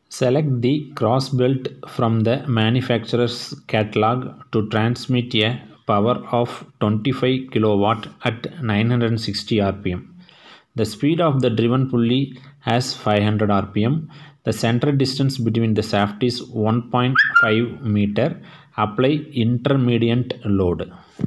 Select the cross belt from the manufacturer's catalog to transmit a power of 25 kilowatt at 960 rpm. The speed of the driven pulley has 500 rpm. The center distance between the shaft is 1.5 meter. Apply intermediate load.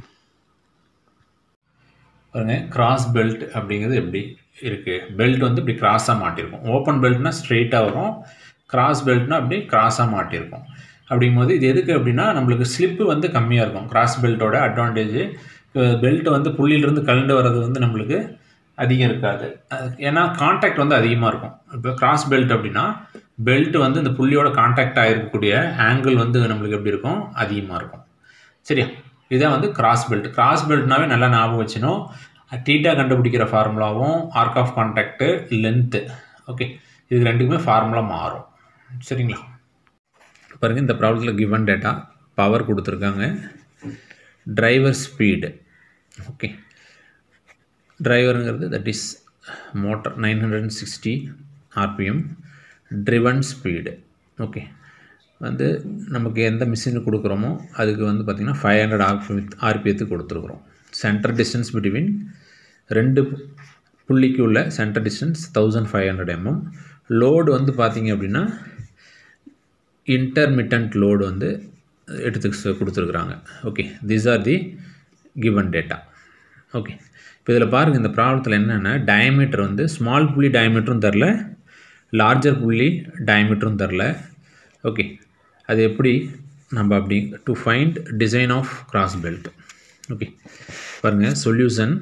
பாருங்க cross belt அப்படிங்கிறது எப்படி இருக்குது belt வந்து இப்படி கிராஸாக மாட்டியிருக்கும் open பெல்ட்னா ஸ்ட்ரெயிட்டாக வரும் cross பெல்ட்னா அப்படி கிராஸாக மாட்டியிருக்கும் அப்படிங்கும்போது இது எதுக்கு அப்படின்னா நம்மளுக்கு ஸ்லிப்பு வந்து கம்மியாக இருக்கும் கிராஸ் பெல்ட்டோட அட்வான்டேஜ் பெல்ட் வந்து புள்ளியிலிருந்து கலந்து வர்றது வந்து நம்மளுக்கு அதிகம் இருக்காது ஏன்னா கான்டாக்ட் வந்து அதிகமாக இருக்கும் இப்போ கிராஸ் பெல்ட் அப்படின்னா பெல்ட் வந்து இந்த புள்ளியோட கான்டாக்ட் ஆகிருக்கக்கூடிய ஆங்கிள் வந்து நம்மளுக்கு எப்படி இருக்கும் அதிகமாக இருக்கும் சரியா இதான் வந்து கிராஸ் பெல்ட் கிராஸ் பெல்ட்னாவே நல்லா ஞாபகம் வச்சுணும் டீட்டா கண்டுபிடிக்கிற ஃபார்முலாவும் arc of contact length okay இது ரெண்டுக்குமே ஃபார்முலா மாறும் சரிங்களா பாருங்கள் இந்த ப்ராப்ளத்தில் கிவன் டேட்டா பவர் கொடுத்துருக்காங்க டிரைவர் ஸ்பீடு ஓகே டிரைவருங்கிறது that is motor nine hundred and sixty RPM driven speed okay வந்து நமக்கு எந்த மிஷின் கொடுக்குறோமோ அதுக்கு வந்து பார்த்திங்கன்னா ஃபைவ் ஹண்ட்ரட் ஆர்பி ஆர்பிஎத்துக்கு கொடுத்துருக்குறோம் சென்டர் டிஸ்டன்ஸ் பிட்வீன் ரெண்டு புள்ளிக்கு உள்ள centre distance thousand five hundred mm load வந்து பார்த்திங்க அப்படின்னா இன்டர்மிட்டன்ட் லோடு வந்து எடுத்து கொடுத்துருக்குறாங்க okay these are the given data okay இப்போ இதில் பாருங்கள் இந்த ப்ராப்ளத்தில் என்னென்னா டயமீட்டர் வந்து ஸ்மால் புள்ளி டயமீட்டரும் தரல லார்ஜர் புள்ளி டயமீட்டரும் தரல ஓகே அது எப்படி நம்ம அப்படி to find design of cross belt okay பாருங்கள் சொல்யூஷன்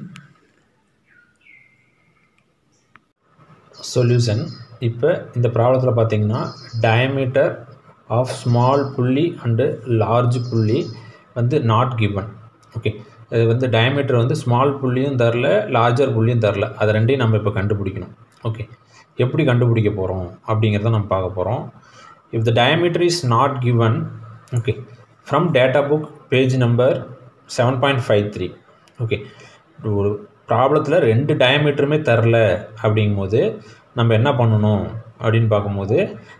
சொல்யூஷன் இப்போ இந்த ப்ராப்ளத்தில் பார்த்தீங்கன்னா diameter of small pulley and large pulley வந்து நாட் கிவன் ஓகே இது வந்து டயமீட்டர் வந்து ஸ்மால் புள்ளியும் தரல லார்ஜர் புள்ளியும் தரல அதை ரெண்டையும் நம்ம இப்போ கண்டுபிடிக்கணும் ஓகே எப்படி கண்டுபிடிக்க போகிறோம் அப்படிங்கிறத நம்ம பார்க்க போகிறோம் if the diameter is not given okay from data book page number 7.53 okay ஒரு ப்ராப்ளத்தில் ரெண்டு டயமீட்டருமே தரல அப்படிங்கும்போது நம்ம என்ன பண்ணணும் அப்படின்னு பார்க்கும்போது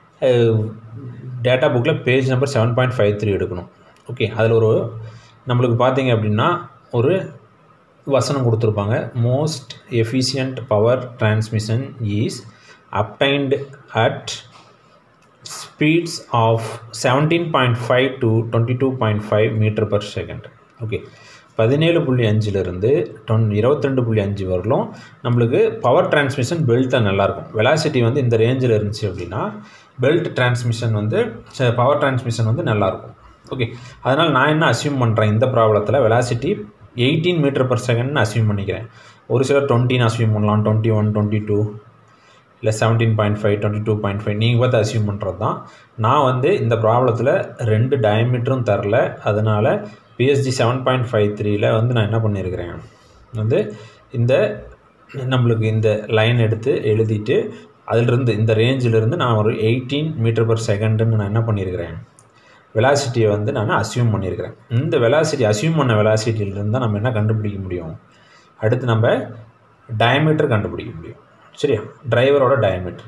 டேட்டா புக்கில் page number seven point five three எடுக்கணும் ஓகே அதில் ஒரு நம்மளுக்கு பார்த்தீங்க அப்படின்னா ஒரு வசனம் கொடுத்துருப்பாங்க most efficient power transmission is obtained at speeds of seventeen point five to twenty two point five metre per second okay பதினேழு புள்ளி அஞ்சுலேருந்து டொன் இருபத்திரெண்டு புள்ளி அஞ்சு வரலும் நம்மளுக்கு பவர் டிரான்ஸ்மிஷன் பெல்ட்டில் நல்லாயிருக்கும் வெலாசிட்டி வந்து இந்த ரேஞ்சில் இருந்துச்சு அப்படின்னா பெல்ட் டிரான்ஸ்மிஷன் வந்து பவர் டிரான்ஸ்மிஷன் வந்து நல்லாயிருக்கும் ஓகே அதனால் நான் என்ன அசியூம் பண்ணுறேன் இந்த ப்ராப்ளத்தில் வெலாசிட்டி எயிட்டீன் மீட்டர் பர் செகண்ட்னு அசியூம் பண்ணிக்கிறேன் ஒரு சிலர் டுவெண்ட்டின்னு அசியூம் பண்ணலாம் டுவெண்ட்டி ஒன் டுவெண்ட்டி டூ இல்லை seventeen point five twenty two point five நீங்கள் பார்த்து அசியூம் பண்ணுறது தான் நான் வந்து இந்த ப்ராப்ளத்தில் ரெண்டு டயமீட்டரும் தரல அதனால் பிஎஸ்ஜி செவன் பாயிண்ட் ஃபைவ் த்ரீயில் வந்து நான் என்ன பண்ணியிருக்கிறேன் வந்து இந்த நம்மளுக்கு இந்த லைன் எடுத்து எழுதிட்டு அதிலிருந்து இந்த ரேஞ்சிலிருந்து நான் ஒரு எயிட்டீன் மீட்டர் பர் செகண்டுன்னு நான் என்ன பண்ணியிருக்கிறேன் வெலாசிட்டியை வந்து நான் அசியூம் பண்ணியிருக்கிறேன் இந்த வெலாசிட்டி அசியூம் பண்ண வெலாசிட்டியிலிருந்து தான் நம்ம என்ன கண்டுபிடிக்க முடியும் அடுத்து நம்ம டயமீட்டர் கண்டுபிடிக்க முடியும் சரியா டிரைவரோட diameter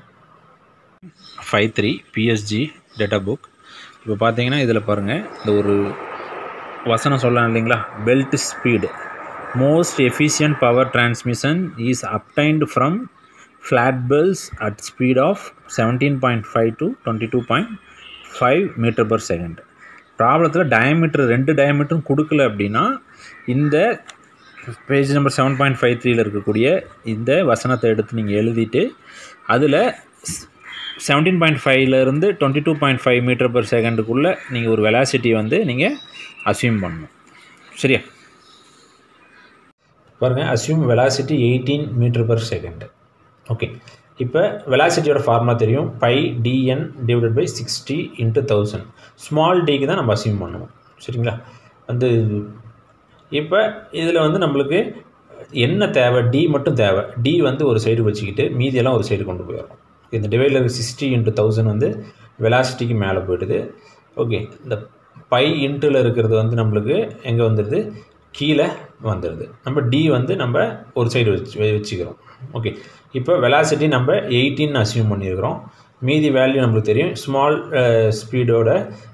five three PSG data book இப்போ பார்த்தீங்கன்னா இதில் பாருங்கள் இந்த ஒரு வசனம் சொல்லலாம் இல்லைங்களா belt speed most efficient power transmission is obtained from flat belts at speed of seventeen point five to twenty two point five metre per second ப்ராப்ளத்தில் டயமீட்டர் ரெண்டு டயமீட்டரும் கொடுக்கல அப்படின்னா இந்த page number seven point five த்ரீயில் இருக்கக்கூடிய இந்த வசனத்தை எடுத்து நீங்கள் எழுதிட்டு அதில் செவன்டீன் பாயிண்ட் ஃபைவ்லேருந்து twenty two point five metre per செகண்டுக்குள்ளே நீங்கள் ஒரு வெலாசிட்டி வந்து நீங்கள் அசியூம் பண்ணணும் சரியா பாருங்கள் assume velocity eighteen metre per second okay இப்போ வெலாசிட்டியோட ஃபார்முலா தெரியும் pi DN divided by sixty into thousand small டிக்கு தான் நம்ம அசியூம் பண்ணுவோம் சரிங்களா வந்து இப்போ இதில் வந்து நம்மளுக்கு என்ன தேவை டி மட்டும் தேவை டி வந்து ஒரு சைடு வச்சுக்கிட்டு மீதியெல்லாம் ஒரு சைடு கொண்டு போயிடும் இந்த டிவைடில் சிக்ஸ்டி இன்ட்டு தௌசண்ட் வந்து வெலாசிட்டிக்கு மேலே போயிடுது ஓகே இந்த பை இன்ட்டில் இருக்கிறது வந்து நம்மளுக்கு எங்கே வந்துடுது கீழே வந்துடுது நம்ம டி வந்து நம்ம ஒரு சைடு வச்சு வச்சுக்கிறோம் ஓகே இப்போ வெலாசிட்டி நம்ம எயிட்டின்னு அசியூம் பண்ணியிருக்கிறோம் மீதி வேல்யூ நம்மளுக்கு தெரியும் ஸ்மால் ஸ்பீடோட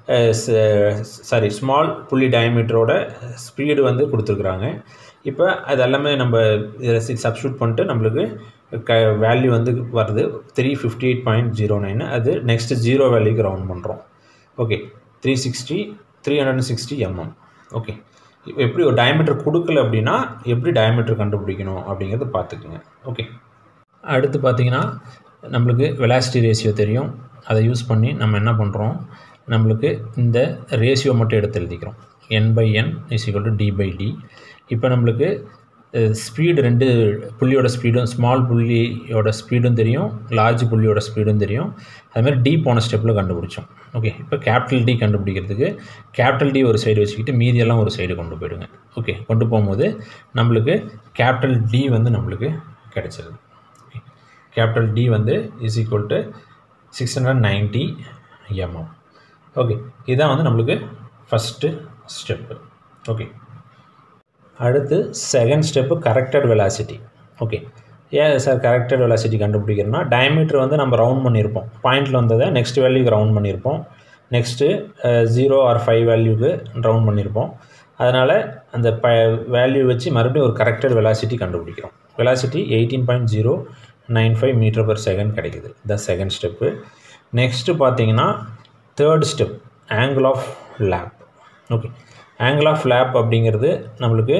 சாரி ஸ்மால் புள்ளி டயமீட்டரோட ஸ்பீடு வந்து கொடுத்துருக்குறாங்க இப்போ அது எல்லாமே நம்ம இதில் சப்ஸ்டியூட் பண்ணிட்டு நம்மளுக்கு க வேல்யூ வந்து வருது three fifty eight point zero nine அது நெக்ஸ்ட்டு ஜீரோ வேல்யூக்கு ரவுண்ட் பண்ணுறோம் okay three sixty three hundred sixty mm okay எப்படி ஒரு டயமீட்டர் கொடுக்கல அப்படின்னா எப்படி டயமீட்டர் கண்டுபிடிக்கணும் அப்படிங்கிறத பார்த்துக்குங்க ஓகே அடுத்து பார்த்தீங்கன்னா நம்மளுக்கு வெலாசிட்டி ரேஷியோ தெரியும் அதை யூஸ் பண்ணி நம்ம என்ன பண்ணுறோம் நம்மளுக்கு இந்த ரேஷியோ மட்டும் எடுத்து எழுதிக்கிறோம் N by N is equal to D by D இப்போ நம்மளுக்கு ஸ்பீடு ரெண்டு புள்ளியோட ஸ்பீடும் ஸ்மால் புள்ளியோட ஸ்பீடும் தெரியும் லார்ஜ் புள்ளியோட ஸ்பீடும் தெரியும் அதுமாதிரி டி போன ஸ்டெப்பில் கண்டுபிடிச்சோம் ஓகே இப்போ கேபிட்டல் டி கண்டுபிடிக்கிறதுக்கு கேபிட்டல் டி ஒரு சைடு வச்சுக்கிட்டு மீதியெல்லாம் ஒரு சைடு கொண்டு போயிடுங்க ஓகே கொண்டு போகும்போது நம்மளுக்கு கேபிட்டல் டி வந்து நம்மளுக்கு கிடச்சிருது கேபிட்டல் டி வந்து is equal to six hundred ninety mm okay இதுதான் வந்து நம்மளுக்கு ஃபஸ்ட்டு ஸ்டெப்பு ஓகே அடுத்து second step corrected velocity okay ஏன் சார் கரெக்டட் வெலாசிட்டி கண்டுபிடிக்கிறோன்னா டயமீட்டர் வந்து நம்ம ரவுண்ட் பண்ணியிருப்போம் பாயிண்டில் வந்ததை நெக்ஸ்ட் வேல்யூக்கு ரவுண்ட் பண்ணியிருப்போம் நெக்ஸ்ட்டு ஜீரோ ஆர் ஃபைவ் வேல்யூக்கு ரவுண்ட் பண்ணியிருப்போம் அதனால் அந்த ப வேல்யூ வச்சு மறுபடியும் ஒரு கரெக்டட் வெலாசிட்டி கண்டுபிடிக்கிறோம் velocity eighteen point zero nine five metre per second கிடைக்குது த செகண்ட் ஸ்டெப்பு நெக்ஸ்ட்டு பார்த்தீங்கன்னா third step angle of lap okay angle of lap அப்படிங்கிறது நம்மளுக்கு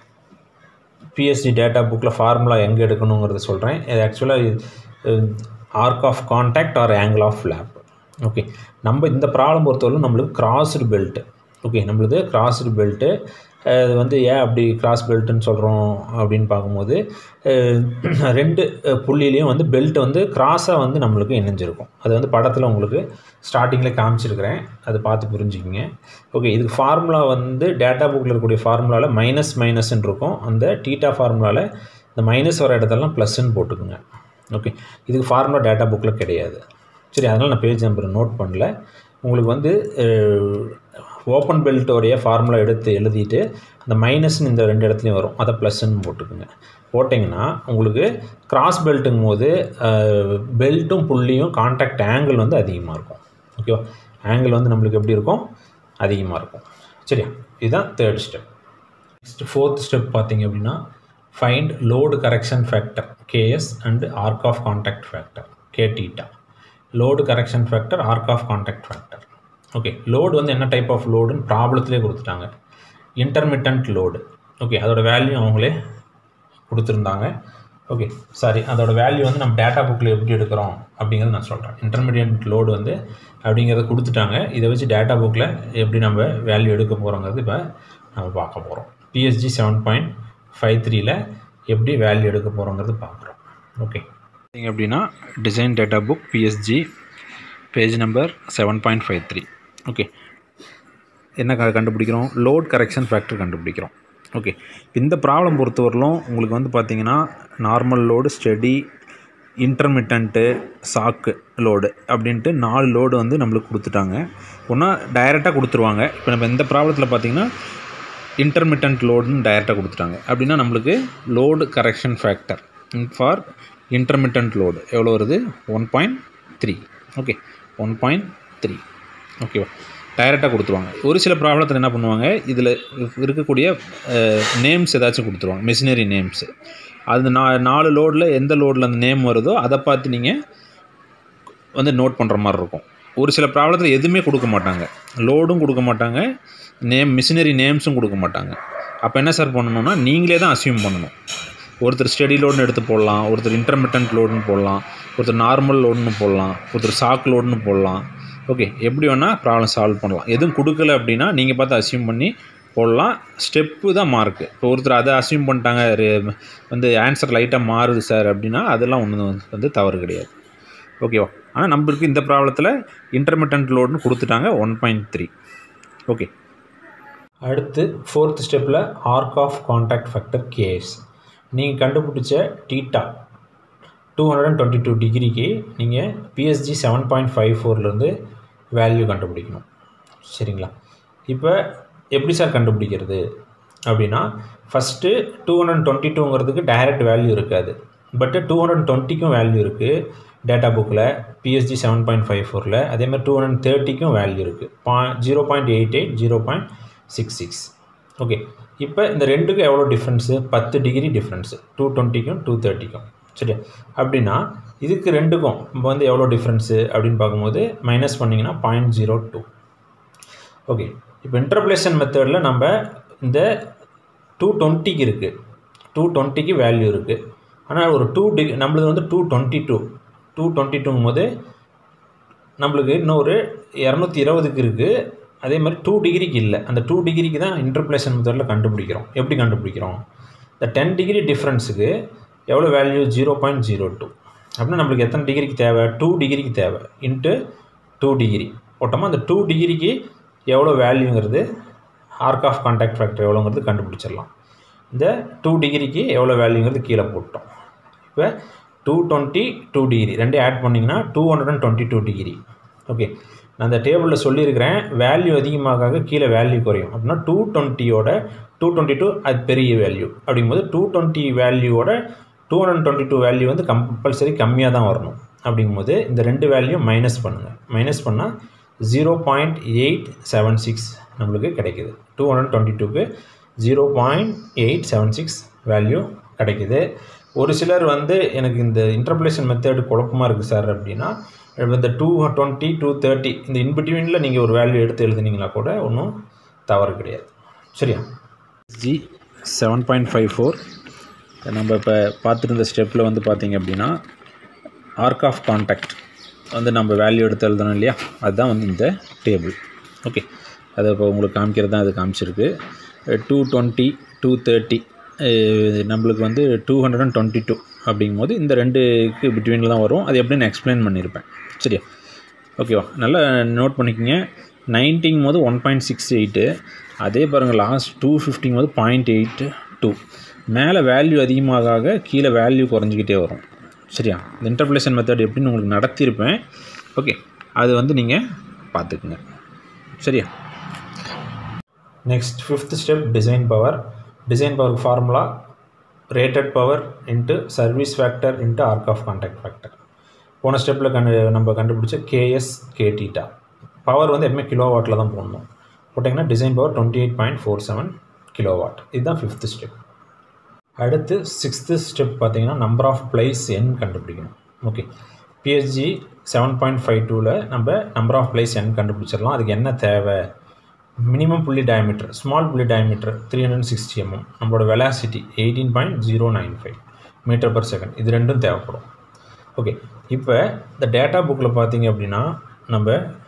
பிஎஸ்டி டேட்டா புக்கில் ஃபார்முலா எங்கே எடுக்கணுங்கிறத சொல்கிறேன் இது ஆக்சுவலாக arc of contact or angle of lap okay நம்ம இந்த ப்ராப்ளம் பொறுத்தவரைக்கும் நம்மளுக்கு கிராஸ்டு பெல்ட்டு ஓகே நம்மளுது கிராஸ்டு பெல்ட்டு அது வந்து ஏன் அப்படி கிராஸ் பெல்ட்டுன்னு சொல்கிறோம் அப்படின்னு பார்க்கும்போது ரெண்டு புள்ளிலையும் வந்து பெல்ட் வந்து கிராஸாக வந்து நம்மளுக்கு இணைஞ்சிருக்கும் அது வந்து படத்தில் உங்களுக்கு ஸ்டார்டிங்கில் காமிச்சிருக்கிறேன் அதை பார்த்து புரிஞ்சுக்கிங்க ஓகே இதுக்கு ஃபார்முலா வந்து டேட்டா புக்கில் இருக்கக்கூடிய ஃபார்முலாவில் மைனஸ் மைனஸ்ன்னு இருக்கும் அந்த டீட்டா ஃபார்முலாவில் இந்த மைனஸ் வர இடத்தெல்லாம் ப்ளஸ்ன்னு போட்டுக்குங்க ஓகே இதுக்கு ஃபார்முலா டேட்டா புக்கில் கிடையாது சரி அதனால் நான் பேஜ் நம்பர் நோட் பண்ணல உங்களுக்கு வந்து ஓப்பன் பெல்ட்டோடைய ஃபார்முலா எடுத்து எழுதிட்டு அந்த மைனஸ்னு இந்த ரெண்டு இடத்துலையும் வரும் அதை ப்ளஸ்ன்னு போட்டுக்குங்க போட்டிங்கன்னா உங்களுக்கு கிராஸ் பெல்ட்டுங்கும் போது பெல்ட்டும் புள்ளியும் கான்டாக்ட் ஆங்கிள் வந்து அதிகமாக இருக்கும் ஓகேவா ஆங்கிள் வந்து நம்மளுக்கு எப்படி இருக்கும் அதிகமாக இருக்கும் சரியா இதுதான் third step next fourth step பார்த்தீங்க அப்படின்னா find load correction factor KS and arc of contact factor K theta load correction factor arc of contact factor okay load வந்து என்ன டைப் ஆஃப் லோடுன்னு ப்ராப்ளத்திலே கொடுத்துட்டாங்க இன்டர்மிட்டன்ட் லோடு ஓகே அதோட value அவங்களே கொடுத்துருந்தாங்க ஓகே சாரி அதோட வேல்யூ வந்து நம்ம டேட்டா புக்கில் எப்படி எடுக்கிறோம் அப்படிங்கிறத நான் சொல்கிறேன் இன்டர்மீடியட் லோடு வந்து அப்படிங்கிறத கொடுத்துட்டாங்க இதை வச்சு டேட்டா புக்கில் எப்படி நம்ம வேல்யூ எடுக்க போகிறோங்கிறது இப்போ நம்ம பார்க்க போகிறோம் பிஎஸ்ஜி செவன் பாயிண்ட் ஃபைவ் த்ரீல எப்படி வேல்யூ எடுக்க போகிறோங்கிறது பார்க்குறோம் ஓகே பார்த்தீங்க அப்படின்னா design data book PSG page number seven point five three okay என்ன க கண்டுபிடிக்கிறோம் லோட் கரெக்ஷன் ஃபேக்டர் கண்டுபிடிக்கிறோம் ஓகே இந்த ப்ராப்ளம் பொறுத்தவரையிலும் உங்களுக்கு வந்து பார்த்தீங்கன்னா நார்மல் லோடு ஸ்டெடி இன்டர்மிட்டன்ட்டு சாக்கு லோடு அப்படின்ட்டு நாலு லோடு வந்து நம்மளுக்கு கொடுத்துட்டாங்க ஒன்றா டைரெக்டாக கொடுத்துருவாங்க இப்போ நம்ம இந்த ப்ராப்ளத்தில் பார்த்தீங்கன்னா இன்டர்மிட்டன்ட் லோடுன்னு டைரெக்டாக கொடுத்துட்டாங்க அப்படின்னா நம்மளுக்கு load correction factor for intermittent load எவ்வளோ வருது one point three okay one point three ஓகேவா டைரெக்டாக கொடுத்துருவாங்க ஒரு சில ப்ராப்ளத்தில் என்ன பண்ணுவாங்க இதில் இருக்கக்கூடிய நேம்ஸ் ஏதாச்சும் கொடுத்துருவாங்க மிஷினரி நேம்ஸு அது நா நாலு லோடில் எந்த லோடில் அந்த நேம் வருதோ அதை பார்த்து நீங்கள் வந்து நோட் பண்ணுற மாதிரி இருக்கும் ஒரு சில ப்ராப்ளத்தில் எதுவுமே கொடுக்க மாட்டாங்க லோடும் கொடுக்க மாட்டாங்க நேம் மிஷினரி நேம்ஸும் கொடுக்க மாட்டாங்க அப்போ என்ன சார் பண்ணணும்னா நீங்களே தான் அசியூம் பண்ணணும் ஒருத்தர் ஸ்டெடி லோடுன்னு எடுத்து போடலாம் ஒருத்தர் இன்டர்மிட்டன்ட் லோடுன்னு போடலாம் ஒருத்தர் நார்மல் லோடுன்னு போடலாம் ஒருத்தர் சாக் லோடுன்னு போடலாம் ஓகே எப்படி வேணால் ப்ராப்ளம் சால்வ் பண்ணலாம் எதுவும் கொடுக்கல அப்படின்னா நீங்கள் பார்த்து அசியூம் பண்ணி போடலாம் ஸ்டெப்பு தான் மார்க்கு இப்போ ஒருத்தர் அதை அசியூம் பண்ணிட்டாங்க வந்து ஆன்சர் லைட்டாக மாறுது சார் அப்படின்னா அதெல்லாம் ஒன்றும் வந்து தவறு கிடையாது ஓகேவா ஆனால் நம்மளுக்கு இந்த ப்ராப்ளத்தில் இன்டர்மிட்டன்ட் லோடுன்னு கொடுத்துட்டாங்க ஒன் பாயிண்ட் த்ரீ ஓகே அடுத்து ஃபோர்த் ஸ்டெப்பில் ஆர்க் ஆஃப் கான்டாக்ட் ஃபேக்டர் கேஸ் நீங்கள் கண்டுபிடிச்ச theta two hundred and twenty two டிகிரிக்கு நீங்கள் பிஎஸ்ஜி செவன் பாயிண்ட் ஃபைவ் ஃபோர்லேருந்து வேல்யூ கண்டுபிடிக்கணும் சரிங்களா இப்போ எப்படி சார் கண்டுபிடிக்கிறது அப்படின்னா ஃபஸ்ட்டு டூ ஹண்ட்ரட் டுவெண்ட்டி டூங்கிறதுக்கு டைரக்ட் வேல்யூ இருக்காது பட்டு டூ ஹண்ட்ரட் டுவெண்ட்டிக்கும் வேல்யூ இருக்குது டேட்டா புக்கில் பிஎஸ்ஜி செவன் பாயிண்ட் ஃபைவ் ஃபோரில் அதேமாதிரி டூ ஹண்ட்ரட் தேர்ட்டிக்கும் வேல்யூ இருக்குது பா zero point eight eight zero point six six okay இப்போ இந்த ரெண்டுக்கும் எவ்வளோ டிஃப்ரென்ஸு பத்து டிகிரி டிஃப்ரென்ஸு டூ டுவெண்ட்டிக்கும் டூ தேர்ட்டிக்கும் சரியா அப்படின்னா இதுக்கு ரெண்டுக்கும் இப்போ வந்து எவ்வளோ டிஃப்ரென்ஸு அப்படின்னு பார்க்கும்போது மைனஸ் பண்ணிங்கன்னா பாயிண்ட் ஜீரோ டூ ஓகே இப்போ இன்டர்பிளேஷன் மெத்தடில் நம்ம இந்த டூ டுவெண்ட்டிக்கு இருக்குது டூ டுவெண்ட்டிக்கு வேல்யூ இருக்குது ஆனால் ஒரு டூ டிகிரி நம்மளது வந்து two twenty two two twenty டூங்கும் போது நம்மளுக்கு இன்னொரு இரநூத்தி இருபதுக்கு இருக்குது அதே மாதிரி டூ டிகிரிக்கு இல்லை அந்த டூ டிகிரிக்கு தான் இன்டர்பிளேஷன் மெத்தடில் கண்டுபிடிக்கிறோம் எப்படி கண்டுபிடிக்கிறோம் இந்த டென் டிகிரி டிஃப்ரென்ஸுக்கு எவ்வளோ value zero point zero two அப்படின்னா நம்மளுக்கு எத்தனை டிகிரிக்கு தேவை டூ டிகிரிக்கு தேவை இன்ட்டு டூ டிகிரி போட்டோமா அந்த டூ டிகிரிக்கு எவ்வளோ வேல்யூங்கிறது ஆர்க் ஆஃப் கான்டாக்ட் ஃபேக்டர் எவ்வளோங்கிறது கண்டுபிடிச்சிடலாம் இந்த டூ டிகிரிக்கு எவ்வளோ வேல்யூங்கிறது கீழே போட்டோம் இப்போ டூ டுவெண்ட்டி டூ டிகிரி ரெண்டே ஆட் பண்ணிங்கன்னா two hundred and twenty two degree okay நான் அந்த டேபிளில் சொல்லியிருக்கிறேன் வேல்யூ அதிகமாக கீழே வேல்யூ குறையும் அப்படின்னா டூ டுவெண்ட்டியோட டூ டுவெண்ட்டி டூ அது பெரிய வேல்யூ அப்படிங்கும்போது டூ டுவெண்ட்டி வேல்யூவோட two hundred twenty two value வந்து கம்பல்சரி கம்மியாக தான் வரணும் அப்படிங்கும்போது இந்த ரெண்டு வேல்யூ மைனஸ் பண்ணுங்கள் மைனஸ் பண்ணால் zero point eight seven six நம்மளுக்கு கிடைக்குது டூ ஹண்ட்ரட் டுவெண்ட்டி டூக்கு zero point eight seven six value கிடைக்குது ஒரு சிலர் வந்து எனக்கு இந்த இன்டர்பிளேஷன் மெத்தடு குழப்பமாக இருக்குது சார் அப்படின்னா இந்த டூ டுவெண்ட்டி டூ தேர்ட்டி இந்த இன்பிட்வீனில் நீங்கள் ஒரு வேல்யூ எடுத்து எழுதுனீங்களா கூட ஒன்றும் தவறு கிடையாது சரியா G seven point five four நம்ம இப்போ பார்த்துருந்த ஸ்டெப்பில் வந்து பார்த்தீங்க அப்படின்னா ஆர்க் ஆஃப் கான்டாக்ட் வந்து நம்ம வேல்யூ எடுத்து எழுதணும் இல்லையா அதுதான் வந்து இந்த டேபிள் ஓகே அதை இப்போ உங்களுக்கு காமிக்கிறது தான் அது காமிச்சிருக்கு டூ டுவெண்ட்டி டூ தேர்ட்டி நம்மளுக்கு வந்து two hundred and twenty two அப்படிங்கும்போது இந்த ரெண்டுக்கு பிட்வீனில் தான் வரும் அது எப்படின்னு எக்ஸ்பிளைன் பண்ணியிருப்பேன் சரியா ஓகேவா நல்லா நோட் பண்ணிக்கோங்க நைன்ட்டிங் போது ஒன் பாயிண்ட் சிக்ஸ் எயிட்டு அதே பாருங்கள் லாஸ்ட் டூ ஃபிஃப்டிங் போது பாயிண்ட் எயிட் டூ மேலே வேல்யூ அதிகமாக ஆக கீழே வேல்யூ குறைஞ்சிக்கிட்டே வரும் சரியா இந்த இன்டர்பிளேஷன் மெத்தட் எப்படின்னு உங்களுக்கு நடத்தியிருப்பேன் ஓகே அது வந்து நீங்கள் பார்த்துக்குங்க சரியா next fifth step design power design power formula rated power into service factor into arc of contact factor போன ஸ்டெப்பில் கண்டு நம்ம கண்டுபிடிச்ச கேஎஸ் கேடீட்டா பவர் வந்து எப்பவுமே கிலோ வாட்டில் தான் போடணும் போட்டிங்கன்னா design power twenty eight point four seven kilowatt இதுதான் ஃபிஃப்த்து ஸ்டெப் அடுத்து சிக்ஸ்த்து ஸ்டெப் பார்த்தீங்கன்னா நம்பர் ஆஃப் பிளேஸ் என் கண்டுபிடிக்கணும் okay PSG seven point five டூவில் நம்ம நம்பர் ஆஃப் பிளேஸ் என் கண்டுபிடிச்சிடலாம் அதுக்கு என்ன தேவை minimum pulley diameter small pulley diameter three hundred sixty mm நம்மளோட velocity eighteen point zero nine five metre per second இது ரெண்டும் தேவைப்படும் ஓகே இப்போ இந்த டேட்டா புக்கில் பார்த்தீங்க அப்படின்னா நம்ம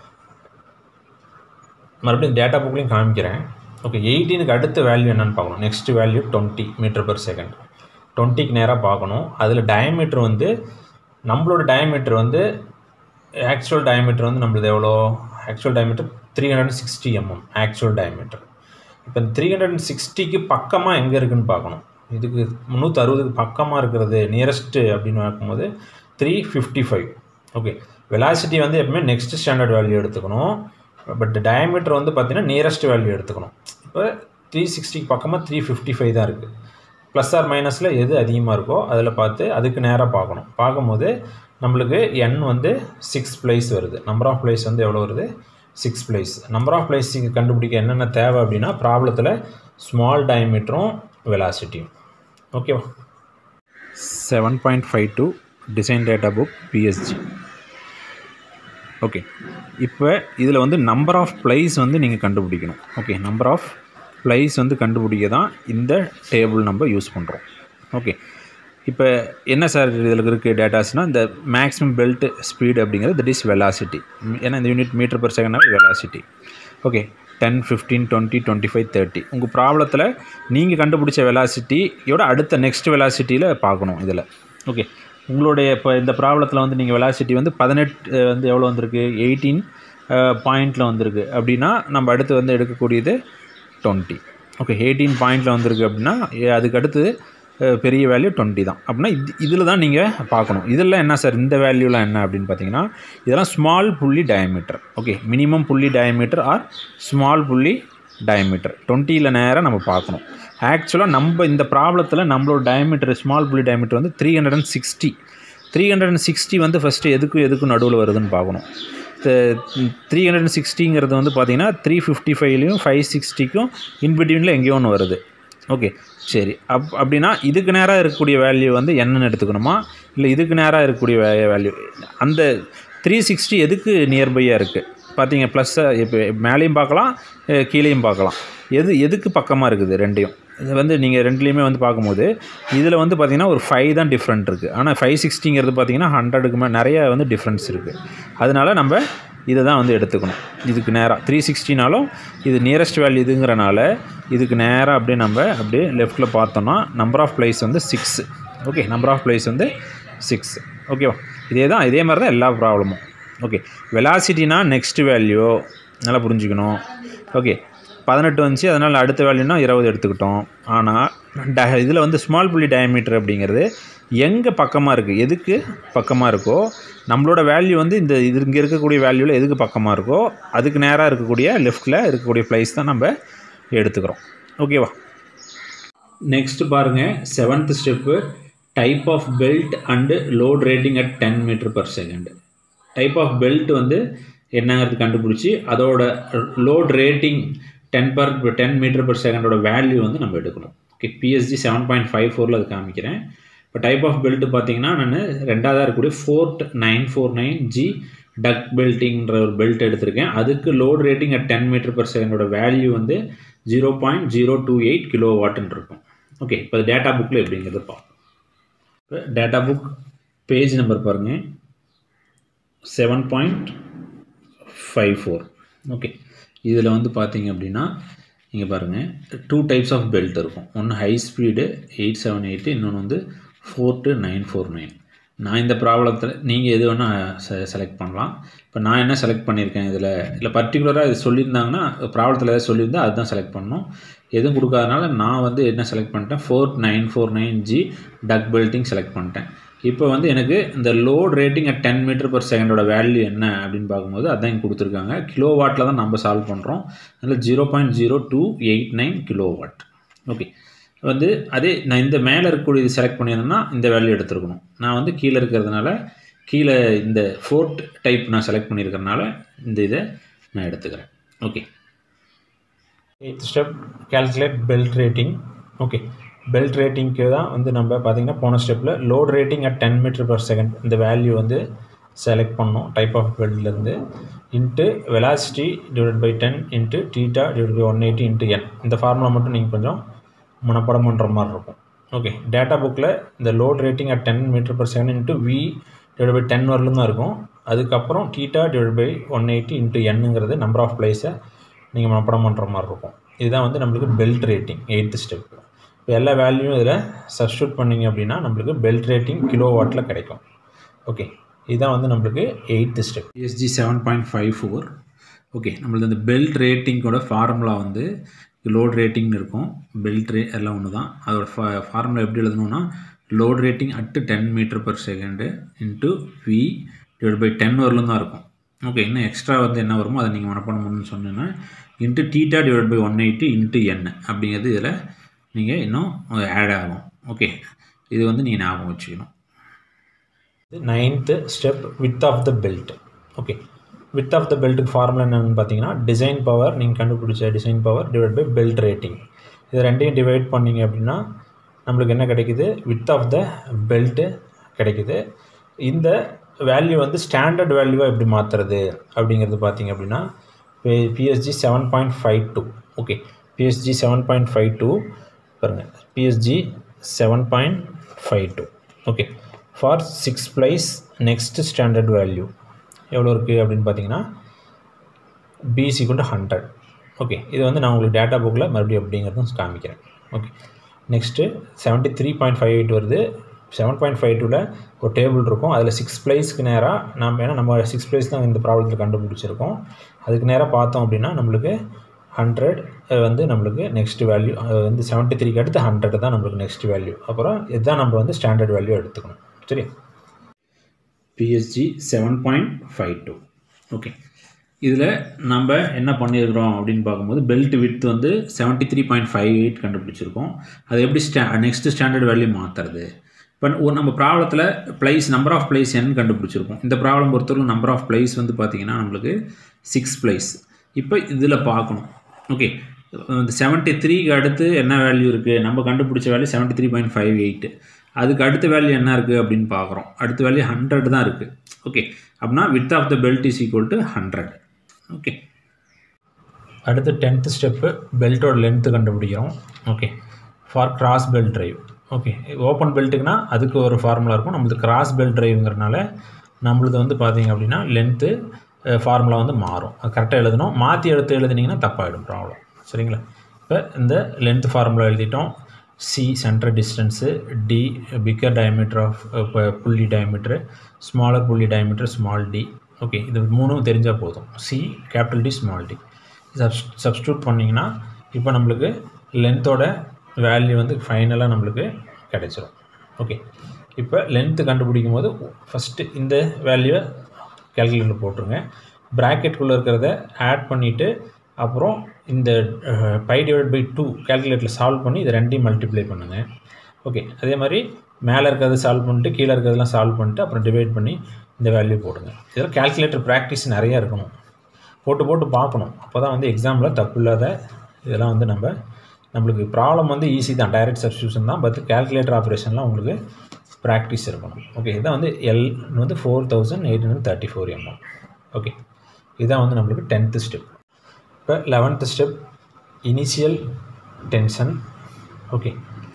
மறுபடியும் டேட்டா புக்லேயும் காமிக்கிறேன் ஓகே எயிட்டீனுக்கு அடுத்த வேல்யூ என்னென்னு பார்க்கணும் next value twenty metre per second டுவெண்ட்டிக்கு நேராக பார்க்கணும் அதில் டயமீட்டர் வந்து நம்மளோட டயமீட்டர் வந்து ஆக்சுவல் டயமீட்டர் வந்து நம்மளது எவ்வளோ actual diameter three hundred sixty mm actual diameter இப்போ த்ரீ ஹண்ட்ரட் சிக்ஸ்டிக்கு பக்கமாக எங்கே இருக்குதுன்னு பார்க்கணும் இதுக்கு முந்நூற்றி அறுபதுக்கு பக்கமாக இருக்கிறது நியரஸ்ட்டு அப்படின்னு பார்க்கும்போது three fifty five okay velocity வந்து எப்பவுமே நெக்ஸ்ட் ஸ்டாண்டர்ட் வேல்யூ எடுத்துக்கணும் பட் டயமீட்டர் வந்து பார்த்திங்கன்னா நியரஸ்ட் வேல்யூ எடுத்துக்கணும் இப்போ த்ரீ சிக்ஸ்டிக்கு பக்கமாக த்ரீ ஃபிஃப்டி ஃபைவ் தான் இருக்குது ப்ளஸ் ஆர் மைனஸில் எது அதிகமாக இருக்கோ அதில் பார்த்து அதுக்கு நேராக பார்க்கணும் பார்க்கும்போது நம்மளுக்கு என் வந்து சிக்ஸ் பிளேஸ் வருது நம்பர் ஆஃப் பிளேஸ் வந்து எவ்வளோ வருது six place number of placing கண்டுபிடிக்க என்னென்ன தேவை அப்படின்னா ப்ராப்ளத்தில் ஸ்மால் டயமீட்டரும் வெலாசிட்டியும் ஓகேவா seven point five two design data book PSG okay இப்போ இதில் வந்து நம்பர் ஆஃப் பிளேஸ் வந்து நீங்கள் கண்டுபிடிக்கணும் ஓகே நம்பர் ஆஃப் பிளேஸ் வந்து கண்டுபிடிக்க தான் இந்த டேபிள் நம்ம யூஸ் பண்ணுறோம் ஓகே இப்போ என்ன சார் இதில் இருக்குது டேட்டாஸ்னால் இந்த மேக்ஸிமம் பெல்ட் ஸ்பீடு அப்படிங்கிறது தட் இஸ் வெலாசிட்டி ஏன்னா இந்த unit metre per second velocity okay ten fifteen twenty twenty five thirty உங்கள் ப்ராப்ளத்தில் நீங்கள் கண்டுபிடிச்ச வெலாசிட்டியோட அடுத்த நெக்ஸ்ட் வெலாசிட்டியில் பார்க்கணும் இதில் ஓகே உங்களுடைய இப்போ இந்த ப்ராப்ளத்தில் வந்து நீங்கள் வெலாசிட்டி வந்து பதினெட்டு வந்து எவ்வளோ வந்திருக்கு எயிட்டீன் பாயிண்டில் வந்திருக்கு அப்படின்னா நம்ம அடுத்து வந்து எடுக்கக்கூடியது டுவெண்ட்டி ஓகே எயிட்டீன் பாயிண்டில் வந்திருக்கு அப்படின்னா அதுக்கு அடுத்து பெரிய வேல்யூ டுவெண்ட்டி தான் அப்படின்னா இது இதில் தான் நீங்கள் பார்க்கணும் இதெல்லாம் என்ன சார் இந்த வேல்யூலாம் என்ன அப்படின்னு பார்த்தீங்கன்னா இதெல்லாம் small pulley diameter okay minimum pulley diameter or small pulley diameter டுவெண்ட்டியில் நேராக நம்ம பார்க்கணும் ஆக்சுவலாக நம்ம இந்த ப்ராப்ளத்தில் நம்மளோட டயமீட்டர் ஸ்மால் புள்ளி டயமீட்டர் வந்து three hundred and sixty three hundred and sixty வந்து ஃபஸ்ட்டு எதுக்கும் எதுக்கும் நடுவில் வருதுன்னு பார்க்கணும் த்ரீ ஹண்ட்ரட் அண்ட் சிக்ஸ்டிங்கிறது வந்து பார்த்தீங்கன்னா த்ரீ ஃபிஃப்டி ஃபைவ்லையும் ஃபைவ் சிக்ஸ்டிக்கும் இன்பிட்வீனில் எங்கேயோ ஒன்று வருது ஓகே சரி அப் அப்படின்னா இதுக்கு நேராக இருக்கக்கூடிய வேல்யூ வந்து என்னன்னு எடுத்துக்கணுமா இல்லை இதுக்கு நேராக இருக்கக்கூடிய வே வேல்யூ அந்த த்ரீ சிக்ஸ்டி எதுக்கு நியர்பையாக இருக்குது பார்த்தீங்க ப்ளஸ்ஸை இப்போ மேலேயும் பார்க்கலாம் அஹ் கீழேயும் பார்க்கலாம் எது எதுக்கு பக்கமாக இருக்குது ரெண்டையும் இது வந்து நீங்கள் ரெண்டுலேயுமே வந்து பார்க்கும்போது இதில் வந்து பார்த்தீங்கன்னா ஒரு ஃபைவ் தான் டிஃப்ரெண்ட் இருக்குது ஆனால் ஃபைவ் சிக்ஸ்டிங்கிறது பார்த்தீங்கன்னா ஹண்ட்ரடுக்கு மேலே நிறைய வந்து டிஃப்ரென்ஸ் இருக்குது அதனால நம்ம இதை தான் வந்து எடுத்துக்கணும் இதுக்கு நேராக த்ரீ சிக்ஸ்டினாலும் இது நியரஸ்ட் வேல்யூ இதுங்கிறனால இதுக்கு நேராக அப்படியே நம்ம அப்படியே லெஃப்ட்டில் பார்த்தோம்னா நம்பர் ஆஃப் பிளேஸ் வந்து six okay number of place வந்து சிக்ஸ் ஓகேவா இதே தான் இதே மாதிரி தான் எல்லா ப்ராப்ளமும் ஓகே வெலாசிட்டினா நெக்ஸ்ட் வேல்யூ நல்லா புரிஞ்சுக்கணும் ஓகே பதினெட்டு வந்துச்சு அதனால் அடுத்த வேல்யூனா இருபது எடுத்துக்கிட்டோம் ஆனால் ட இதில் வந்து ஸ்மால் புள்ளி டயமீட்டர் அப்படிங்கிறது எங்கே பக்கமாக இருக்குது எதுக்கு பக்கமாக இருக்கோ நம்மளோட வேல்யூ வந்து இந்த இது இங்கே இருக்கக்கூடிய வேல்யூவில் எதுக்கு பக்கமாக இருக்கோ அதுக்கு நேராக இருக்கக்கூடிய லெஃப்ட்டில் இருக்கக்கூடிய ப்ளைஸ் தான் நம்ம எடுத்துக்கிறோம் ஓகேவா நெக்ஸ்ட் பாருங்கள் seventh step type of belt and load rating at ten metre per second type of belt வந்து என்னங்கிறது கண்டுபிடிச்சி அதோட load rating ten per ten metre per செகண்டோட வேல்யூ வந்து நம்ம எடுக்கணும் okay PSG seven point five ஃபோரில் அது காமிக்கிறேன் இப்போ டைப் ஆஃப் பெல்ட் பார்த்தீங்கன்னா நான் ரெண்டாவதாக இருக்கக்கூடிய fort nine four nine G duck பெல்ட்டிங்கிற ஒரு பெல்ட் எடுத்திருக்கேன் அதுக்கு load rating at ten metre per செகண்டோட வேல்யூ வந்து zero point zero two eight kilo வாட்டுன்னு இருக்கும் ஓகே இப்போ டேட்டா புக்கில் எப்படிங்கிறத பார்ப்போம் இப்போ டேட்டா புக் பேஜ் நம்பர் பாருங்கள் seven point five four okay இதில் வந்து பார்த்தீங்க அப்படின்னா இங்கே பாருங்கள் டூ டைப்ஸ் ஆஃப் பெல்ட் இருக்கும் ஒன்று high speed eight seven eight இன்னொன்று வந்து fort nine four nine நான் இந்த ப்ராப்ளத்தில் நீங்கள் எது வேணால் செ செலக்ட் பண்ணலாம் இப்போ நான் என்ன செலக்ட் பண்ணியிருக்கேன் இதில் இல்லை பர்டிகுலராக இது சொல்லியிருந்தாங்கன்னா ப்ராப்ளத்தில் எதாவது சொல்லியிருந்தா அதுதான் செலக்ட் பண்ணணும் எதுவும் கொடுக்காதனால நான் வந்து என்ன செலக்ட் பண்ணிட்டேன் four nine four nine G duck belting select பண்ணிட்டேன் இப்போ வந்து எனக்கு இந்த load rating at ten metre per செகண்டோட வேல்யூ என்ன அப்படின்னு பார்க்கும்போது அதான் இங்கே கொடுத்துருக்காங்க கிலோ வாட்டில் தான் நம்ம சால்வ் பண்ணுறோம் அதில் zero point zero two eight nine kilo watt okay வந்து அதே நான் இந்த மேலே இருக்கக்கூடிய இது செலக்ட் பண்ணியிருந்தேன்னா இந்த வேல்யூ எடுத்துருக்கணும் நான் வந்து கீழே இருக்கிறதுனால கீழே இந்த ஃபோர்ட் டைப் நான் செலக்ட் பண்ணியிருக்கிறதுனால இந்த இதை நான் எடுத்துக்கிறேன் okay eighth step calculate belt rating okay belt ரேட்டிங்க்கு தான் வந்து நம்ம பார்த்திங்கன்னா போன ஸ்டெப்பில் load rating at ten metre per second இந்த வேல்யூ வந்து செலக்ட் பண்ணோம் டைப் ஆஃப் பெல்ட்லேருந்து into velocity divide by ten into theta divide by one eighty into n இந்த ஃபார்முலா மட்டும் நீங்கள் கொஞ்சம் மனப்படம் பண்ணுற மாதிரி இருக்கும் ஓகே டேட்டா புக்கில் இந்த load rating at ten metre per second into V divide by ten வரலும் தான் இருக்கும் அதுக்கப்புறம் theta divide by one eighty into என்னங்கிறது நம்பர் ஆஃப் பிளேஸை நீங்கள் மனப்படம் பண்ணுற மாதிரி இருக்கும் இதுதான் வந்து நம்மளுக்கு பெல்ட் ரேட்டிங் எயித்து ஸ்டெப் இப்போ எல்லா வேல்யூவும் இதில் சப்ஸ்டியூட் பண்ணிங்க அப்படின்னா நம்மளுக்கு பெல்ட் ரேட்டிங் கிலோ வாட்டில் கிடைக்கும் ஓகே இதுதான் வந்து நம்மளுக்கு eighth step SG seven point five four okay நம்மளுக்கு அந்த பெல்ட் ரேட்டிங்கோட ஃபார்முலா வந்து லோட் ரேட்டிங்னு இருக்கும் பெல்ட் ரே எல்லாம் ஒன்று தான் அதோட ஃபா ஃபார்முலா எப்படி எழுதணும்னா load rating at ten metre per second into V divide by ten வரலும் தான் இருக்கும் ஓகே இன்னும் எக்ஸ்ட்ரா வந்து என்ன வருமோ அதை நீங்கள் மனப்பாடம் பண்ணணும்னு சொன்னீங்கன்னா into theta divide by one eighty into n அப்படிங்கிறது இதில் நீங்கள் இன்னும் ஆட் ஆகும் ஓகே இது வந்து நீங்கள் ஞாபகம் வச்சுக்கணும் ninth step width of the belt okay width of the பெல்ட்டுக்கு ஃபார்முலா என்னென்னு பார்த்தீங்கன்னா டிசைன் பவர் நீங்கள் கண்டுபிடிச்ச design power divide by belt rating இது ரெண்டையும் டிவைட் பண்ணிங்க அப்படின்னா நம்மளுக்கு என்ன கிடைக்குது வித் ஆஃப் த பெல்ட்டு கிடைக்குது இந்த வேல்யூ வந்து ஸ்டாண்டர்ட் வேல்யூவாக எப்படி மாற்றுறது அப்படிங்கிறது பார்த்தீங்க அப்படின்னா PSG seven point five two okay PSG seven point five two பாருங்கள் PSG seven point five two okay for six plies next standard value எவ்வளோ இருக்குது அப்படின்னு பார்த்தீங்கன்னா பிசி கொண்டு ஹண்ட்ரட் ஓகே இது வந்து நான் உங்களுக்கு டேட்டா புக்கில் மறுபடியும் அப்படிங்கிறதும் காமிக்கிறேன் okay next seventy three point five eight வருது செவன் பாயிண்ட் ஃபைவ் டூவில் ஒரு டேபிள் இருக்கும் அதில் சிக்ஸ் ப்ளைஸ்க்கு நேராக நம்ம ஏன்னா நம்ம சிக்ஸ் ப்ளைஸ் தான் இந்த ப்ராப்ளத்தில் கண்டுபிடிச்சிருக்கோம் அதுக்கு நேராக பார்த்தோம் அப்படின்னா நம்மளுக்கு ஹண்ட்ரட் வந்து நம்மளுக்கு நெக்ஸ்ட் வேல்யூ வந்து செவன்ட்டி த்ரீக்கு அடுத்து ஹண்ட்ரட் தான் நம்மளுக்கு நெக்ஸ்ட் வேல்யூ அப்புறம் இதுதான் நம்ம வந்து ஸ்டாண்டர்ட் வேல்யூ எடுத்துக்கணும் சரி PSG seven point five two okay இதில் நம்ம என்ன பண்ணியிருக்கிறோம் அப்படின்னு பார்க்கும்போது பெல்ட் வித் வந்து seventy three point five eight கண்டுபிடிச்சிருக்கோம் அது எப்படி ஸ்டா நெக்ஸ்ட் ஸ்டாண்டர்ட் வேல்யூ மாற்றுறது இப்போ ஒரு நம்ம ப்ராப்ளத்தில் plies number of plies n கண்டுபிடிச்சிருக்கோம் இந்த ப்ராப்ளம் பொறுத்தவரைக்கும் நம்பர் ஆஃப் ப்ளைஸ் வந்து பார்த்திங்கன்னா நம்மளுக்கு சிக்ஸ் ப்ளைஸ் இப்போ இதில் பார்க்கணும் ஓகே இந்த செவன்ட்டி த்ரீக்கு அடுத்து என்ன வேல்யூ இருக்குது நம்ம கண்டுபிடிச்ச value seventy three point five eight அதுக்கு அடுத்த வேல்யூ என்ன இருக்குது அப்படின்னு பார்க்குறோம் அடுத்த வேல்யூ ஹண்ட்ரட் தான் இருக்குது ஓகே அப்படின்னா width of the belt is equal to hundred okay அடுத்து டென்த்து ஸ்டெப்பு பெல்ட்டோட லென்த்து கண்டுபிடிக்கிறோம் okay for cross belt drive okay open பெல்ட்டுக்குனா அதுக்கு ஒரு ஃபார்முலா இருக்கும் நம்மளுக்கு கிராஸ் பெல்ட் ட்ரைவுங்கிறனால நம்மளுது வந்து பார்த்திங்க அப்படின்னா லென்த்து ஃபார்முலா வந்து மாறும் அது கரெக்டாக எழுதணும் மாற்றி எடுத்து எழுதுனீங்கன்னா தப்பாகிடும் ப்ராப்ளம் சரிங்களா இப்போ இந்த லென்த் ஃபார்முலா எழுதிட்டோம் C centre distance D bigger diameter of pulley diameter smaller pulley diameter small D okay இது மூணும் தெரிஞ்சால் போதும் C capital D small D சப்ஸ் சப்ஸ்டியூட் பண்ணிங்கன்னா இப்போ நம்மளுக்கு லென்த்தோட வேல்யூ வந்து ஃபைனலாக நம்மளுக்கு கிடைச்சிரும் ஓகே இப்போ லென்த்து கண்டுபிடிக்கும் போது ஃபஸ்ட்டு இந்த வேல்யூவை கேல்குலேட்டர் போட்டுருங்க ப்ராக்கெட்டுக்குள்ளே இருக்கிறத ஆட் பண்ணிவிட்டு அப்புறம் இந்த பை டிவைட் பை டூ கேல்குலேட்டரில் சால்வ் பண்ணி இதை ரெண்டையும் மல்டிப்ளை பண்ணுங்கள் ஓகே அதே மாதிரி மேலே இருக்கிறத சால்வ் பண்ணிட்டு கீழே இருக்கிறதெல்லாம் சால்வ் பண்ணிட்டு அப்புறம் டிவைட் பண்ணி இந்த வேல்யூ போடுங்க இதெல்லாம் கேல்குலேட்டர் ப்ராக்டிஸ் நிறையா இருக்கணும் போட்டு போட்டு பார்க்கணும் அப்போ தான் வந்து எக்ஸாமில் தப்பு இல்லாத இதெல்லாம் வந்து நம்ம நம்மளுக்கு ப்ராப்ளம் வந்து ஈஸி தான் டைரக்ட் சப்ஸ்டியூஷன் தான் பட் கேல்குலேட்டர் ஆப்ரேஷன்லாம் உங்களுக்கு ப்ராக்டிஸ் இருக்கணும் ஓகே இதான் வந்து எல் வந்து four thousand eight hundred thirty four mm okay இதான் வந்து நம்மளுக்கு டென்த்து ஸ்டெப் இப்போ eleventh step initial tension okay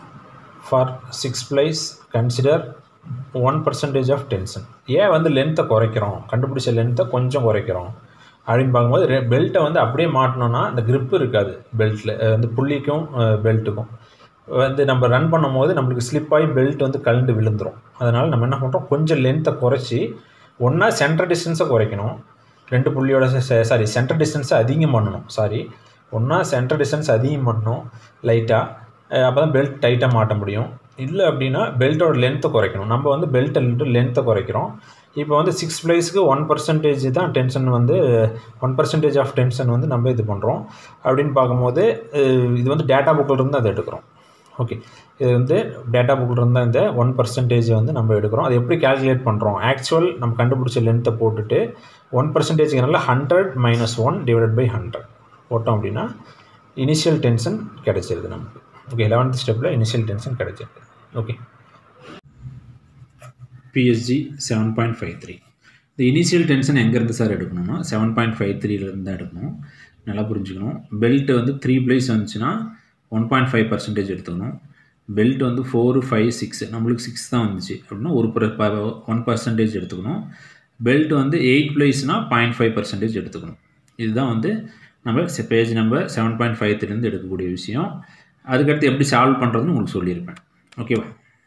for six plies consider one percentage of tension ஏன் வந்து லென்த்தை குறைக்கிறோம் கண்டுபிடிச்ச லென்த்தை கொஞ்சம் குறைக்கிறோம் அப்படின்னு பார்க்கும்போது பெல்ட்டை வந்து அப்படியே மாட்டினோன்னா அந்த grip இருக்காது பெல்ட்டில் வந்து புள்ளிக்கும் பெல்ட்டுக்கும் வந்து நம்ம ரன் பண்ணும்போது நம்மளுக்கு ஸ்லிப் ஆகி பெல்ட் வந்து கழண்டு விழுந்துரும் அதனால் நம்ம என்ன பண்ணுறோம் கொஞ்சம் லென்த்தை குறைச்சி ஒன்றா சென்டர் டிஸ்டன்ஸை குறைக்கணும் ரெண்டு புள்ளியோட சாரி சென்டர் டிஸ்டன்ஸை அதிகம் பண்ணணும் சாரி ஒன்றா சென்டர் டிஸ்டன்ஸ் அதிகம் பண்ணணும் லைட்டாக அப்போ தான் பெல்ட் டைட்டாக மாட்ட முடியும் இல்லை அப்படின்னா பெல்ட்டோட லென்த்தை குறைக்கணும் நம்ம வந்து பெல்ட்டை லென்த்தை குறைக்கிறோம் இப்போ வந்து சிக்ஸ் ப்ளேஸ்க்கு ஒன் பர்சன்டேஜ் தான் டென்ஷன் வந்து ஒன் பர்சன்டேஜ் ஆஃப் டென்ஷன் வந்து நம்ம இது பண்ணுறோம் அப்படின்னு பார்க்கும்போது அஹ், இது வந்து டேட்டா புக்கில் இருந்து அதை எடுக்கிறோம் ஓகே இது வந்து டேட்டா புக்கில் இருந்தால் இந்த ஒன் பர்சன்டேஜ் வந்து நம்ம எடுக்கிறோம் அது எப்படி கால்குலேட் பண்ணுறோம் ஆக்சுவல் நம்ம கண்டுபிடிச்ச லென்த்தை போட்டுட்டு ஒன் பர்சன்டேஜ்னால hundred minus one divided by hundred போட்டோம் அப்படின்னா இனிஷியல் டென்ஷன் கிடைச்சிருது நமக்கு ஓகே லெவன்த் ஸ்டெப்பில் இனிஷியல் டென்ஷன் கிடைச்சிருக்கு okay PSG seven point five three இந்த இனிஷியல் டென்ஷன் எங்கேருந்து சார் எடுக்கணும்னா செவன் பாயிண்ட் ஃபைவ் த்ரீலேருந்து தான் எடுக்கணும் நல்லா புரிஞ்சுக்கணும் பெல்ட் வந்து த்ரீ பிளேஸ் வந்துச்சுன்னா ஒன் பாயிண்ட் ஃபைவ் பர்சன்டேஜ் எடுத்துக்கணும் பெல்ட் வந்து ஃபோரு ஃபைவ் சிக்ஸ் நம்மளுக்கு சிக்ஸ் தான் வந்துச்சு அப்படின்னா ஒரு ஒன் பர்சன்டேஜ் எடுத்துக்கணும் பெல்ட் வந்து எயிட் பிளேஸ்னால் பாயிண்ட் ஃபைவ் பர்சன்டேஜ் எடுத்துக்கணும் இதுதான் வந்து நம்ம page number seven point five த்ரீலேருந்து எடுக்கக்கூடிய விஷயம் அதுக்கடுத்து எப்படி சால்வ் பண்ணுறதுன்னு உங்களுக்கு சொல்லியிருப்பேன் ஓகேவா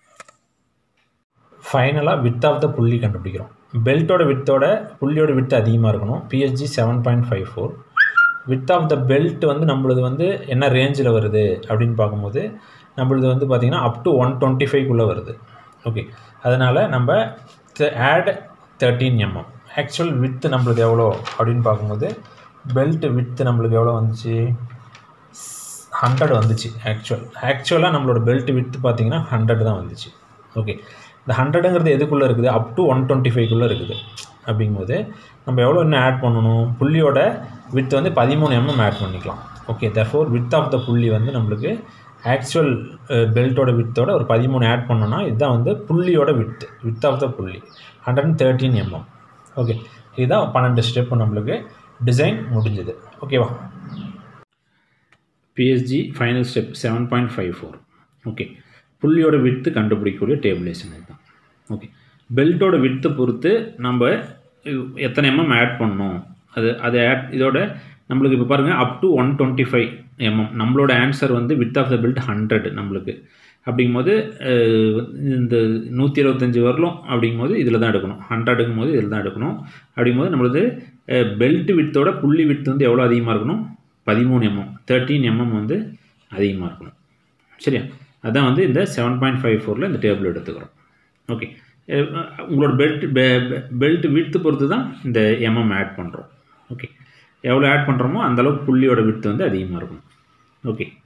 ஃபைனலாக வித் ஆஃப் த புள்ளி கண்டுபிடிக்கிறோம் பெல்ட்டோட வித்தோட புள்ளியோட வித்து அதிகமாக இருக்கணும் PSG seven point five four width of the belt வந்து நம்மளது வந்து என்ன ரேஞ்சில் வருது அப்படின்னு பார்க்கும்போது நம்மளது வந்து பார்த்திங்கன்னா அப் டு ஒன் டுவெண்ட்டி ஃபைவ்க்குள்ளே வருது ஓகே அதனால் நம்ம add thirteen mm actual width நம்மளுக்கு எவ்வளோ அப்படின்னு பார்க்கும்போது பெல்ட் வித்து நம்மளுக்கு எவ்வளோ வந்துச்சு ஹண்ட்ரட் வந்துச்சு ஆக்சுவல் ஆக்சுவலாக நம்மளோட பெல்ட் வித்து பார்த்தீங்கன்னா ஹண்ட்ரட் தான் வந்துச்சு ஓகே இந்த ஹண்ட்ரடுங்கிறது எதுக்குள்ளே இருக்குது அப் டு ஒன் டுவெண்ட்டி ஃபைவ்க்குள்ளே இருக்குது அப்படிங்கும்போது நம்ம எவ்வளோ இன்னும் ஆட் பண்ணணும் புள்ளியோட வித் வந்து பதிமூணு எம்எம் ஆட் பண்ணிக்கலாம் okay therefore width of the pulley வந்து நம்மளுக்கு ஆக்சுவல் பெல்ட்டோட வித்தோட ஒரு பதிமூணு ஆட் பண்ணோன்னா இதுதான் வந்து புள்ளியோட width width of the pulley hundred and thirteen mm okay இதுதான் பன்னெண்டு ஸ்டெப்பு நம்மளுக்கு டிசைன் முடிஞ்சது ஓகேவா PSG final step seven point five four okay புள்ளியோட வித்து கண்டுபிடிக்கக்கூடிய டேபிளேஷன் இதுதான் ஓகே பெல்ட்டோட வித்தை பொறுத்து நம்ம எத்தனை எம்எம் ஆட் பண்ணணும் அது அது ஆட் இதோட நம்மளுக்கு இப்போ பாருங்கள் up to one twenty five mm நம்மளோட ஆன்சர் வந்து width of the belt hundred நம்மளுக்கு அப்படிங்கும்போது அஹ், இந்த நூற்றி இருபத்தஞ்சி வரலும் அப்படிங்கும்போது இதில் தான் எடுக்கணும் ஹண்ட்ரடுங்கும் போது இதில் தான் எடுக்கணும் அப்படிங்கும்போது நம்மளது பெல்ட் வித்தோட புள்ளி வித்து வந்து எவ்வளோ அதிகமாக இருக்கணும் பதிமூணு எம்எம் தேர்ட்டீன் எம்எம் வந்து அதிகமாக இருக்கணும் சரியா அதான் வந்து இந்த செவன் பாயிண்ட் ஃபைவ் ஃபோரில் இந்த டேபிள் எடுத்துக்கிறோம் ஓகே உங்களோட பெல்ட் பெல்ட் விட்டு பொறுத்து தான் இந்த எம்எம் ஆட் பண்ணுறோம் ஓகே எவ்வளோ ஆட் பண்ணுறோமோ அந்தளவுக்கு புள்ளியோட விட்டு வந்து அதிகமாக இருக்கும் ஓகே